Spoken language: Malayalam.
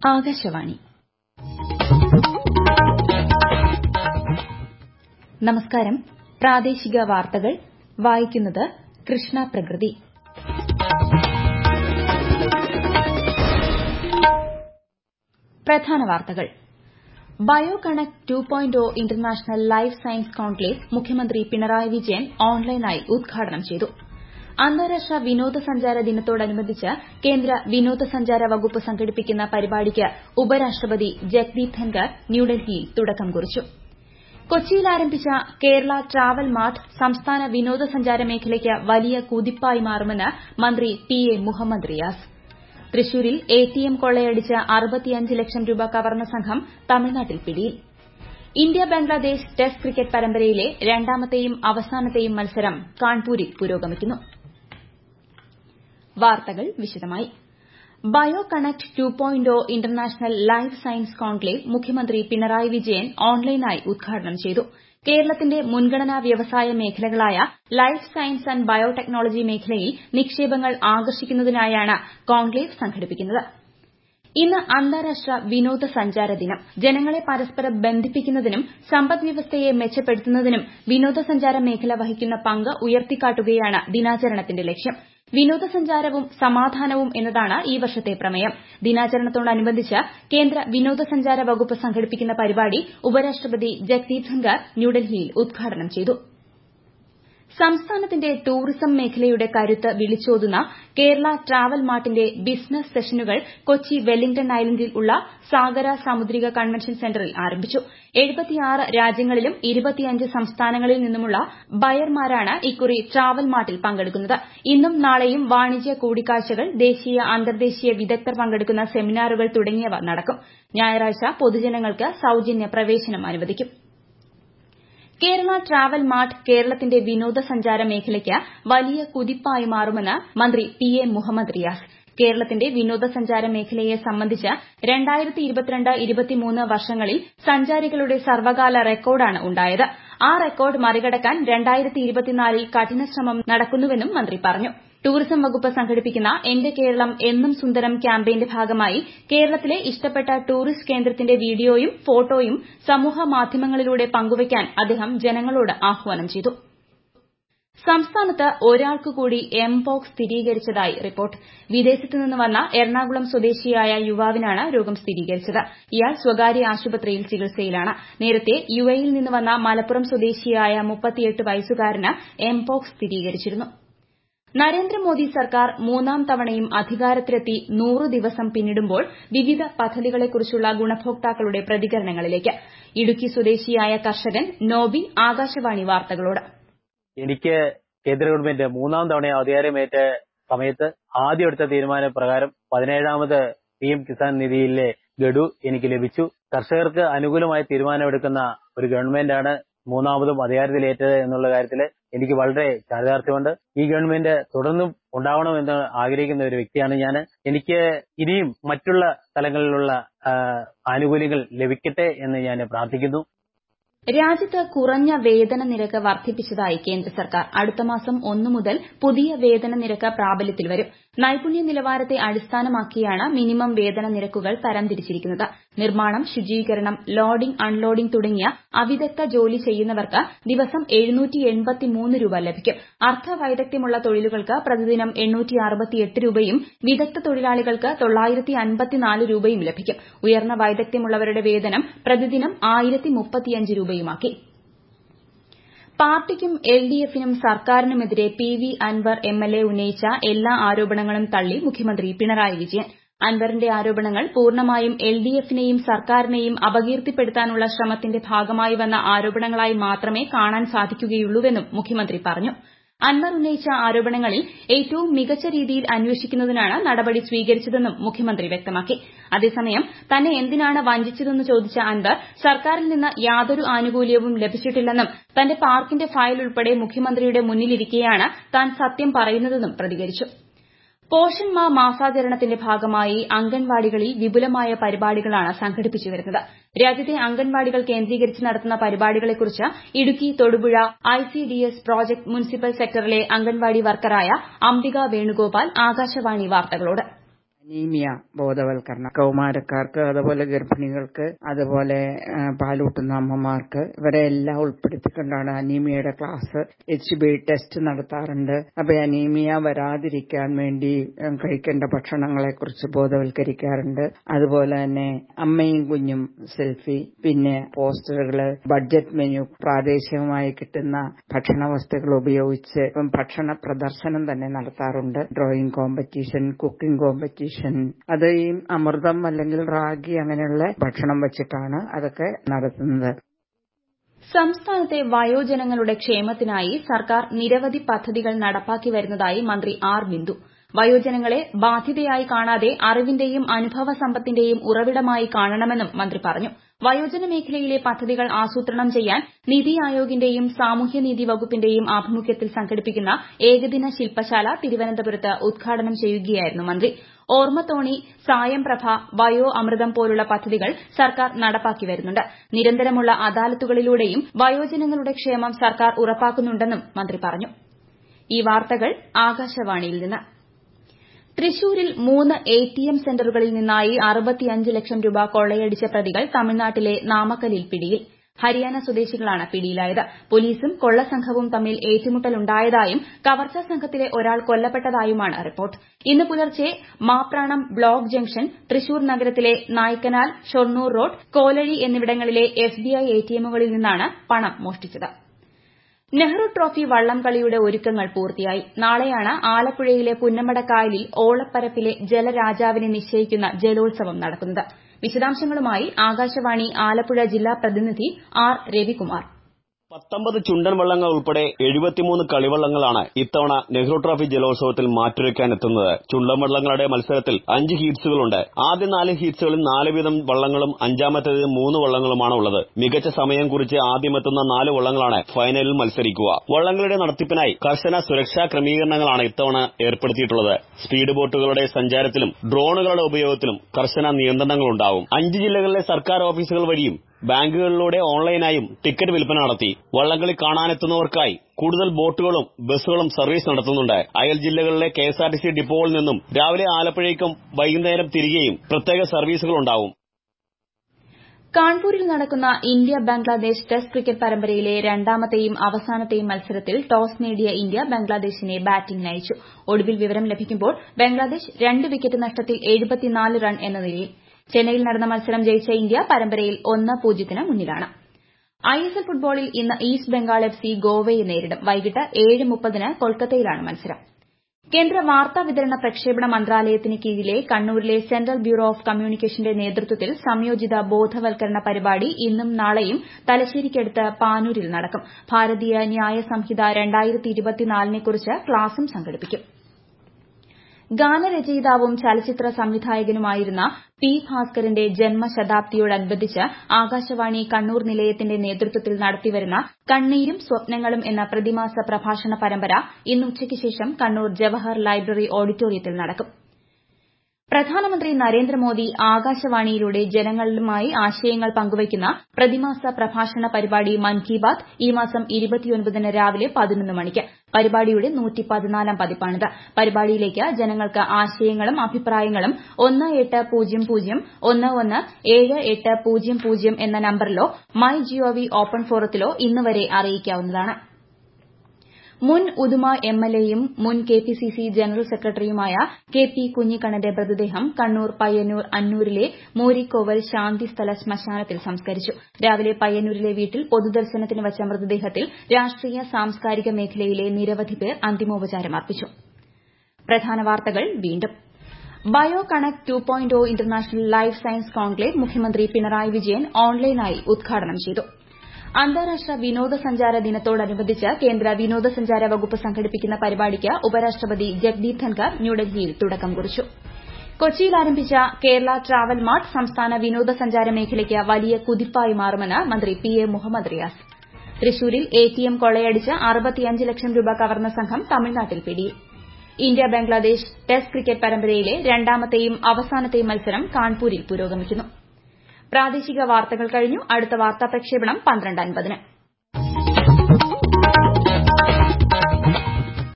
ആകാശവാണി നമസ്കാരം പ്രാദേശിക വാർത്തകൾ വായിക്കുന്നത് കൃഷ്ണ പ്രകൃതി പ്രധാന വാർത്തകൾ bio connect two point O international life science conclave മുഖ്യമന്ത്രി പിണറായി വിജയൻ ഓൺലൈനായി ഉദ്ഘാടനം ചെയ്തു അന്താരാഷ്ട്ര വിനോദസഞ്ചാര ദിനത്തോടനുബന്ധിച്ച് കേന്ദ്ര വിനോദസഞ്ചാര വകുപ്പ് സംഘടിപ്പിക്കുന്ന പരിപാടിക്ക് ഉപരാഷ്ട്രപതി ജഗ്ദീപ് ധൻകർ ന്യൂഡൽഹിയിൽ തുടക്കം കുറിച്ചു കൊച്ചിയിൽ ആരംഭിച്ച കേരള ട്രാവൽ മാർട്ട് സംസ്ഥാന വിനോദസഞ്ചാര മേഖലയ്ക്ക് വലിയ കുതിപ്പായി മാറുമെന്ന് മന്ത്രി പി എ മുഹമ്മദ് റിയാസ് തൃശൂരിൽ എടിഎം കൊള്ളയടിച്ച് അറുപത്തിയഞ്ച് ലക്ഷം രൂപ കവർന്ന സംഘം തമിഴ്നാട്ടിൽ പിടിയിൽ ഇന്ത്യ ബംഗ്ലാദേശ് ടെസ്റ്റ് ക്രിക്കറ്റ് പരമ്പരയിലെ രണ്ടാമത്തെയും അവസാനത്തെയും മത്സരം കാൺപൂരിൽ പുരോഗമിക്കുന്നു വാർത്തകൾ വിശദമായി bio connect two point O international life science conclave മുഖ്യമന്ത്രി പിണറായി വിജയൻ ഓൺലൈനായി ഉദ്ഘാടനം ചെയ്തു കേരളത്തിന്റെ മുൻഗണനാ വ്യവസായ മേഖലകളായ ലൈഫ് സയൻസ് ആന്റ് ബയോടെക്നോളജി മേഖലയിൽ നിക്ഷേപങ്ങൾ ആകർഷിക്കുന്നതിനായാണ് കോൺക്ലേവ് സംഘടിപ്പിക്കുന്നത് ഇന്ന് അന്താരാഷ്ട്ര വിനോദസഞ്ചാര ദിനം ജനങ്ങളെ പരസ്പരം ബന്ധിപ്പിക്കുന്നതിനും സമ്പദ്വ്യവസ്ഥയെ മെച്ചപ്പെടുത്തുന്നതിനും വിനോദസഞ്ചാര മേഖല വഹിക്കുന്ന പങ്ക് ഉയർത്തിക്കാട്ടുകയാണ് ദിനാചരണത്തിന്റെ ലക്ഷ്യം വിനോദസഞ്ചാരവും സമാധാനവും എന്നതാണ് ഈ വർഷത്തെ പ്രമേയം ദിനാചരണത്തോടനുബന്ധിച്ച് കേന്ദ്ര വിനോദസഞ്ചാര വകുപ്പ് സംഘടിപ്പിക്കുന്ന പരിപാടി ഉപരാഷ്ട്രപതി ജഗ്ദീപ് ധൻകർ ന്യൂഡൽഹിയിൽ ഉദ്ഘാടനം ചെയ്തു സംസ്ഥാനത്തിന്റെ ടൂറിസം മേഖലയുടെ കരുത്ത് വിളിച്ചോതുന്ന കേരള ട്രാവൽ മാർട്ടിന്റെ ബിസിനസ് സെഷനുകൾ കൊച്ചി വെല്ലിംഗ്ടൺ ഐലൻഡിൽ ഉള്ള സാഗര സാമുദ്രിക കൺവെൻഷൻ സെന്ററിൽ ആരംഭിച്ചു രാജ്യങ്ങളിലും സംസ്ഥാനങ്ങളിൽ നിന്നുമുള്ള ബയർമാരാണ് ഇക്കുറി ട്രാവൽ മാർട്ടിൽ പങ്കെടുക്കുന്നത് ഇന്നും നാളെയും വാണിജ്യ കൂടിക്കാഴ്ചകൾ ദേശീയ അന്തർദേശീയ വിദഗ്ധർ പങ്കെടുക്കുന്ന സെമിനാറുകൾ തുടങ്ങിയവ നടക്കും ഞായറാഴ്ച പൊതുജനങ്ങൾക്ക് സൌജന്യ പ്രവേശനം അനുവദിക്കും കേരള ട്രാവൽ മാർട്ട് കേരളത്തിന്റെ വിനോദസഞ്ചാര മേഖലയ്ക്ക് വലിയ കുതിപ്പായി മാറുമെന്ന് മന്ത്രി പി എ മുഹമ്മദ് റിയാസ് കേരളത്തിന്റെ വിനോദസഞ്ചാര മേഖലയെ സംബന്ധിച്ച് വർഷങ്ങളിൽ സഞ്ചാരികളുടെ സർവ്വകാല റെക്കോർഡാണ് ഉണ്ടായത് ആ റെക്കോർഡ് മറികടക്കാൻ ൽ കഠിനശ്രമം നടക്കുന്നുവെന്നും മന്ത്രി പറഞ്ഞു ടൂറിസം വകുപ്പ് സംഘടിപ്പിക്കുന്ന എന്റെ കേരളം എന്നും സുന്ദരം ക്യാമ്പയിന്റെ ഭാഗമായി കേരളത്തിലെ ഇഷ്ടപ്പെട്ട ടൂറിസ്റ്റ് കേന്ദ്രത്തിന്റെ വീഡിയോയും ഫോട്ടോയും സമൂഹ മാധ്യമങ്ങളിലൂടെ പങ്കുവയ്ക്കാൻ അദ്ദേഹം ജനങ്ങളോട് ആഹ്വാനം ചെയ്തു സംസ്ഥാനത്ത് ഒരാൾക്ക് കൂടി എംപോക്സ് സ്ഥിരീകരിച്ചതായി റിപ്പോർട്ട് വിദേശത്ത് നിന്ന് വന്ന എറണാകുളം സ്വദേശിയായ യുവാവിനാണ് രോഗം സ്ഥിരീകരിച്ചത് ഇയാൾ സ്വകാര്യ ആശുപത്രിയിൽ ചികിത്സയിലാണ് നേരത്തെ യുഎഇയിൽ നിന്ന് വന്ന മലപ്പുറം സ്വദേശിയായ വയസ്സുകാരന് എംപോക്സ് സ്ഥിരീകരിച്ചിരുന്നു നരേന്ദ്രമോദി സർക്കാർ മൂന്നാം തവണയും അധികാരത്തിലെത്തി നൂറ് ദിവസം പിന്നിടുമ്പോൾ വിവിധ പദ്ധതികളെക്കുറിച്ചുള്ള ഗുണഭോക്താക്കളുടെ പ്രതികരണങ്ങളിലേക്ക് ഇടുക്കി സ്വദേശിയായ കർഷകൻ നോബി ആകാശവാണി വാർത്തകളോട് എനിക്ക് കേന്ദ്ര ഗവൺമെന്റ് മൂന്നാം തവണ അധികാരമേറ്റ സമയത്ത് ആദ്യം എടുത്ത തീരുമാന പ്രകാരം പതിനേഴാമത് പി എം കിസാൻ നിധിയിലെ ഗഡു എനിക്ക് ലഭിച്ചു കർഷകർക്ക് അനുകൂലമായ തീരുമാനമെടുക്കുന്ന ഒരു ഗവൺമെന്റാണ് മൂന്നാമതും അധികാരത്തിലേറ്റത് എന്നുള്ള കാര്യത്തിൽ എനിക്ക് വളരെ ചാരിതാർത്ഥ്യമുണ്ട് ഈ ഗവൺമെന്റ് തുടർന്നും ഉണ്ടാവണമെന്ന് ആഗ്രഹിക്കുന്ന ഒരു വ്യക്തിയാണ് ഞാൻ എനിക്ക് ഇനിയും മറ്റുള്ള തലങ്ങളിലുള്ള ആനുകൂല്യങ്ങൾ ലഭിക്കട്ടെ എന്ന് ഞാൻ പ്രാർത്ഥിക്കുന്നു രാജ്യത്ത് കുറഞ്ഞ വേതന നിരക്ക് വർദ്ധിപ്പിച്ചതായി കേന്ദ്ര സർക്കാർ അടുത്ത മാസം ഒന്നു മുതൽ പുതിയ വേതന നിരക്ക് പ്രാബല്യത്തിൽ വരും നൈപുണ്യ നിലവാരത്തെ അടിസ്ഥാനമാക്കിയാണ് മിനിമം വേതന നിരക്കുകൾ തരംതിരിച്ചിരിക്കുന്നത് നിർമ്മാണം ശുചീകരണം ലോഡിംഗ് അൺലോഡിംഗ് തുടങ്ങിയ അവിദഗ്ധ ജോലി ചെയ്യുന്നവർക്ക് ദിവസം രൂപ ലഭിക്കും അർദ്ധ വൈദഗ്ധ്യമുള്ള തൊഴിലുകൾക്ക് പ്രതിദിനം രൂപയും വിദഗ്ധ തൊഴിലാളികൾക്ക് രൂപയും ലഭിക്കും ഉയർന്ന വൈദഗ്ധ്യമുള്ളവരുടെ വേതനം പ്രതിദിനം രൂപയുമാക്കി പാർട്ടിക്കും എൽഡിഎഫിനും സർക്കാരിനുമെതിരെ പി വി അൻവർ എംഎൽഎ ഉന്നയിച്ച എല്ലാ ആരോപണങ്ങളും തള്ളി മുഖ്യമന്ത്രി പിണറായി വിജയൻ അൻവറിന്റെ ആരോപണങ്ങൾ പൂർണ്ണമായും എൽഡിഎഫിനെയും സർക്കാരിനെയും അപകീർത്തിപ്പെടുത്താനുള്ള ശ്രമത്തിന്റെ ഭാഗമായി വന്ന ആരോപണങ്ങളായി മാത്രമേ കാണാൻ സാധിക്കുകയുള്ളൂവെന്നും മുഖ്യമന്ത്രി പറഞ്ഞു അൻവർ ഉന്നയിച്ച ആരോപണങ്ങളിൽ ഏറ്റവും മികച്ച രീതിയിൽ അന്വേഷിക്കുന്നതിനാണ് നടപടി സ്വീകരിച്ചതെന്നും മുഖ്യമന്ത്രി വ്യക്തമാക്കി അതേസമയം തന്നെ എന്തിനാണ് വഞ്ചിച്ചതെന്ന് ചോദിച്ച അൻവർ സർക്കാരിൽ നിന്ന് യാതൊരു ആനുകൂല്യവും ലഭിച്ചിട്ടില്ലെന്നും തന്റെ പാർക്കിന്റെ ഫയൽ ഉൾപ്പെടെ മുഖ്യമന്ത്രിയുടെ മുന്നിലിരിക്കെയാണ് താൻ സത്യം പറയുന്നതെന്നും പ്രതികരിച്ചു പോഷൺ മാ മാസാചരണത്തിന്റെ ഭാഗമായി അംഗൻവാടികളിൽ വിപുലമായ പരിപാടികളാണ് സംഘടിപ്പിച്ചു വരുന്നത് രാജ്യത്തെ അംഗൻവാടികൾ കേന്ദ്രീകരിച്ച് നടത്തുന്ന പരിപാടികളെക്കുറിച്ച് Idukki Thodupuzha ICDS project municipal സെക്ടറിലെ അംഗൻവാടി വർക്കറായ അംബിക വേണുഗോപാൽ ആകാശവാണി വാർത്തകളോട് അനീമിയ ബോധവൽക്കരണം കൗമാരക്കാർക്ക് അതുപോലെ ഗർഭിണികൾക്ക് അതുപോലെ പാലൂട്ടുന്ന അമ്മമാർക്ക് ഇവരെ എല്ലാം ഉൾപ്പെടുത്തിക്കൊണ്ടാണ് അനീമിയയുടെ ക്ലാസ് എച്ച് ബി ടെസ്റ്റ് നടത്താറുണ്ട് അപ്പൊ അനീമിയ വരാതിരിക്കാൻ വേണ്ടി കഴിക്കേണ്ട ഭക്ഷണങ്ങളെ കുറിച്ച് ബോധവൽക്കരിക്കാറുണ്ട് അതുപോലെ തന്നെ അമ്മയും കുഞ്ഞും സെൽഫി പിന്നെ പോസ്റ്ററുകള് ബഡ്ജറ്റ് മെനു പ്രാദേശികമായി കിട്ടുന്ന ഭക്ഷണ വസ്തുക്കൾ ഉപയോഗിച്ച് ഭക്ഷണ പ്രദർശനം തന്നെ നടത്താറുണ്ട് ഡ്രോയിങ് കോമ്പറ്റീഷൻ കുക്കിംഗ് കോമ്പറ്റീഷൻ അത് ഈ അമൃതം അല്ലെങ്കിൽ റാഗി അങ്ങനെയുള്ള ഭക്ഷണം വെച്ചിട്ടാണ് അതൊക്കെ നടത്തുന്നത് സംസ്ഥാനത്തെ വയോജനങ്ങളുടെ ക്ഷേമത്തിനായി സർക്കാർ നിരവധി പദ്ധതികൾ നടപ്പാക്കി വരുന്നതായി മന്ത്രി ആർ ബിന്ദു വയോജനങ്ങളെ ബാധ്യതയായി കാണാതെ അറിവിന്റെയും അനുഭവ സമ്പത്തിന്റെയും ഉറവിടമായി കാണണമെന്നും മന്ത്രി പറഞ്ഞു വയോജന മേഖലയിലെ പദ്ധതികൾ ആസൂത്രണം ചെയ്യാൻ നിതി ആയോഗിന്റെയും സാമൂഹ്യനീതി വകുപ്പിന്റെയും ആഭിമുഖ്യത്തിൽ സംഘടിപ്പിക്കുന്ന ഏകദിന ശില്പശാല തിരുവനന്തപുരത്ത് ഉദ്ഘാടനം ചെയ്യുകയായിരുന്നു മന്ത്രി ഓർമ്മത്തോണി സായംപ്രഭ വയോ അമൃതം പോലുള്ള പദ്ധതികൾ സർക്കാർ നടപ്പാക്കി വരുന്നുണ്ട് നിരന്തരമുള്ള അദാലത്തുകളിലൂടെയും വയോജനങ്ങളുടെ ക്ഷേമം സർക്കാർ ഉറപ്പാക്കുന്നുണ്ടെന്നും മന്ത്രി പറഞ്ഞു ഈ വാർത്തകൾ ആകാശവാണിയിൽ നിന്ന് തൃശൂരിൽ മൂന്ന് എടിഎം സെന്ററുകളിൽ നിന്നായി അറുപത്തിയഞ്ച് ലക്ഷം രൂപ കൊള്ളയടിച്ച പ്രതികൾ തമിഴ്നാട്ടിലെ നാമക്കലിൽ പിടിയിൽ ഹരിയാന സ്വദേശികളാണ് പിടിയിലായത് പോലീസും കൊള്ളസംഘവും തമ്മിൽ ഏറ്റുമുട്ടലുണ്ടായതായും കവർച്ചാ സംഘത്തിലെ ഒരാൾ കൊല്ലപ്പെട്ടതായുമാണ് റിപ്പോർട്ട് ഇന്ന് പുലർച്ചെ മാപ്രാണം ബ്ലോക്ക് ജംഗ്ഷൻ തൃശൂർ നഗരത്തിലെ നായ്ക്കനാൽ ഷൊർണൂർ റോഡ് കോലഴി എന്നിവിടങ്ങളിലെ എസ്ബിഐ എടിഎമ്മുകളിൽ നിന്നാണ് പണം മോഷ്ടിച്ചത് നെഹ്റു ട്രോഫി വള്ളംകളിയുടെ ഒരുക്കങ്ങൾ പൂർത്തിയായി നാളെയാണ് ആലപ്പുഴയിലെ പുന്നമടക്കായലിൽ ഓളപ്പരപ്പിലെ ജലരാജാവിനെ നിശ്ചയിക്കുന്ന ജലോത്സവം നടക്കുന്നത് വിശദാംശങ്ങളുമായി ആകാശവാണി ആലപ്പുഴ ജില്ലാ പ്രതിനിധി ആർ രവികുമാർ പത്തൊമ്പത് ചുണ്ടൻ വള്ളങ്ങൾ ഉൾപ്പെടെ എഴുപത്തിമൂന്ന് കളിവള്ളങ്ങളാണ് ഇത്തവണ നെഹ്റു ട്രോഫി ജലോത്സവത്തിൽ മാറ്റുരയ്ക്കാൻ എത്തുന്നത് ചുണ്ടൻ വള്ളങ്ങളുടെ മത്സരത്തിൽ അഞ്ച് ഹീറ്റ്സുകളുണ്ട് ആദ്യ നാല് ഹീറ്റ്സുകളിൽ നാല് വീതം വള്ളങ്ങളും അഞ്ചാമത്തേത് മൂന്ന് വള്ളങ്ങളുമാണ് ഉള്ളത് മികച്ച സമയം കുറിച്ച് ആദ്യമെത്തുന്ന നാല് വള്ളങ്ങളാണ് ഫൈനലിൽ മത്സരിക്കുക വള്ളങ്ങളുടെ നടത്തിപ്പിനായി കർശന സുരക്ഷാ ക്രമീകരണങ്ങളാണ് ഇത്തവണ ഏർപ്പെടുത്തിയിട്ടുള്ളത് സ്പീഡ് ബോട്ടുകളുടെ സഞ്ചാരത്തിലും ഡ്രോണുകളുടെ ഉപയോഗത്തിലും കർശന നിയന്ത്രണങ്ങളുണ്ടാവും അഞ്ച് ജില്ലകളിലെ സർക്കാർ ഓഫീസുകൾ വഴിയും ബാങ്കുകളിലൂടെ ഓൺലൈനായും ടിക്കറ്റ് വിൽപ്പന നടത്തി വള്ളംകളി കാണാനെത്തുന്നവർക്കായി കൂടുതൽ ബോട്ടുകളും ബസ്സുകളും സർവീസ് നടത്തുന്നുണ്ട് അയൽ ജില്ലകളിലെ കെഎസ്ആർടിസി ഡിപ്പോകളിൽ നിന്നും രാവിലെ ആലപ്പുഴയ്ക്കും വൈകുന്നേരം തിരികെയും പ്രത്യേക സർവീസുകൾ ഉണ്ടാവും കാൺപൂരിൽ നടക്കുന്ന ഇന്ത്യ ബംഗ്ലാദേശ് ടെസ്റ്റ് ക്രിക്കറ്റ് പരമ്പരയിലെ രണ്ടാമത്തെയും അവസാനത്തെയും മത്സരത്തിൽ ടോസ് നേടിയ ഇന്ത്യ ബംഗ്ലാദേശിനെ ബാറ്റിംഗിന് അയച്ചു ഒടുവിൽ വിവരം ലഭിക്കുമ്പോൾ ബംഗ്ലാദേശ് രണ്ട് വിക്കറ്റ് നഷ്ടത്തിൽ റൺ എന്ന നിലയിൽ ചെന്നൈയിൽ നടന്ന മത്സരം ജയിച്ച ഇന്ത്യ പരമ്പരയിൽ ഒന്ന് പൂജ്യത്തിന് മുന്നിലാണ് ഐഎസ്എൽ ഫുട്ബോളിൽ ഇന്ന് ഈസ്റ്റ് ബംഗാൾ എഫ് സി ഗോവയെ നേരിടും വൈകിട്ട് ഏഴ് മുപ്പതിന് കൊൽക്കത്തയിലാണ് മത്സരം കേന്ദ്ര വാർത്താ വിതരണ പ്രക്ഷേപണ മന്ത്രാലയത്തിന് കീഴിലെ കണ്ണൂരിലെ സെൻട്രൽ ബ്യൂറോ ഓഫ് കമ്മ്യൂണിക്കേഷന്റെ നേതൃത്വത്തിൽ സംയോജിത ബോധവൽക്കരണ പരിപാടി ഇന്നും നാളെയും തലശ്ശേരിക്കടുത്ത് പാനൂരിൽ നടക്കും ഭാരതീയ ന്യായ സംഹിത നെക്കുറിച്ച് ക്ലാസും സംഘടിപ്പിക്കും ഗാനരചയിതാവും ചലച്ചിത്ര സംവിധായകനുമായിരുന്ന പി ഭാസ്കരന്റെ ജന്മശതാബ്ദിയോടനുബന്ധിച്ച് ആകാശവാണി കണ്ണൂർ നിലയത്തിന്റെ നേതൃത്വത്തിൽ നടത്തിവരുന്ന കണ്ണീരും സ്വപ്നങ്ങളും എന്ന പ്രതിമാസ പ്രഭാഷണ പരമ്പര ഇന്ന് ഉച്ചയ്ക്ക് ശേഷം കണ്ണൂർ ജവഹർ ലൈബ്രറി ഓഡിറ്റോറിയത്തിൽ നടക്കും പ്രധാനമന്ത്രി നരേന്ദ്രമോദി ആകാശവാണിയിലൂടെ ജനങ്ങളുമായി ആശയങ്ങൾ പങ്കുവയ്ക്കുന്ന പ്രതിമാസ പ്രഭാഷണ പരിപാടി മൻ കി ബാത് ഈ മാസം ന് രാവിലെ പതിനൊന്ന് മണിക്ക് പരിപാടിയുടെ പതിപ്പാണിത് പരിപാടിയിലേക്ക് ജനങ്ങൾക്ക് ആശയങ്ങളും അഭിപ്രായങ്ങളും ഒന്ന് എട്ട് പൂജ്യം പൂജ്യം ഒന്ന് ഒന്ന് ഏഴ് എട്ട് പൂജ്യം പൂജ്യം എന്ന നമ്പറിലോ മൈ ജിഒവി ഓപ്പൺ ഫോറത്തിലോ ഇന്ന് വരെ അറിയിക്കാവുന്നതാണ് മുൻ ഉദുമ എംഎൽഎയും മുൻ കെപിസിസി ജനറൽ സെക്രട്ടറിയുമായ കെ പി കുഞ്ഞിക്കണ്ണന്റെ മൃതദേഹം കണ്ണൂർ പയ്യന്നൂർ അന്നൂരിലെ മൂരിക്കോവൽ ശാന്തിസ്ഥല ശ്മശാനത്തിൽ സംസ്കരിച്ചു രാവിലെ പയ്യന്നൂരിലെ വീട്ടിൽ പൊതുദർശനത്തിന് വച്ച മൃതദേഹത്തിൽ രാഷ്ട്രീയ സാംസ്കാരിക മേഖലയിലെ നിരവധി പേർ അന്തിമോപചാരം അർപ്പിച്ചു പ്രധാന വാർത്തകൾ വീണ്ടും bio connect two point O international life science conclave മുഖ്യമന്ത്രി പിണറായി വിജയൻ ഓൺലൈനായി ഉദ്ഘാടനം ചെയ്തു അന്താരാഷ്ട്ര വിനോദസഞ്ചാര ദിനത്തോടനുബന്ധിച്ച് കേന്ദ്ര വിനോദസഞ്ചാര വകുപ്പ് സംഘടിപ്പിക്കുന്ന പരിപാടിക്ക് ഉപരാഷ്ട്രപതി ജഗ്ദീപ് ധൻകർ ന്യൂഡൽഹിയിൽ തുടക്കം കുറിച്ചു കൊച്ചിയിൽ ആരംഭിച്ച കേരള ട്രാവൽ മാർട്ട് സംസ്ഥാന വിനോദസഞ്ചാര മേഖലയ്ക്ക് വലിയ കുതിപ്പായി മാറുമെന്ന് മന്ത്രി പി എ മുഹമ്മദ് റിയാസ് തൃശൂരിൽ എടിഎം കൊള്ളയടിച്ച് അറുപത്തിയഞ്ച് ലക്ഷം രൂപ കവർന്ന സംഘം തമിഴ്നാട്ടിൽ പിടിയിൽ ഇന്ത്യ ബംഗ്ലാദേശ് ടെസ്റ്റ് ക്രിക്കറ്റ് പരമ്പരയിലെ രണ്ടാമത്തെയും അവസാനത്തെയും മത്സരം കാൺപൂരിൽ പുരോഗമിക്കുന്നു പ്രാദേശിക വാർത്തകൾ കഴിഞ്ഞു അടുത്ത വാർത്താ പ്രക്ഷേപണം പന്ത്രണ്ട് അൻപതിന്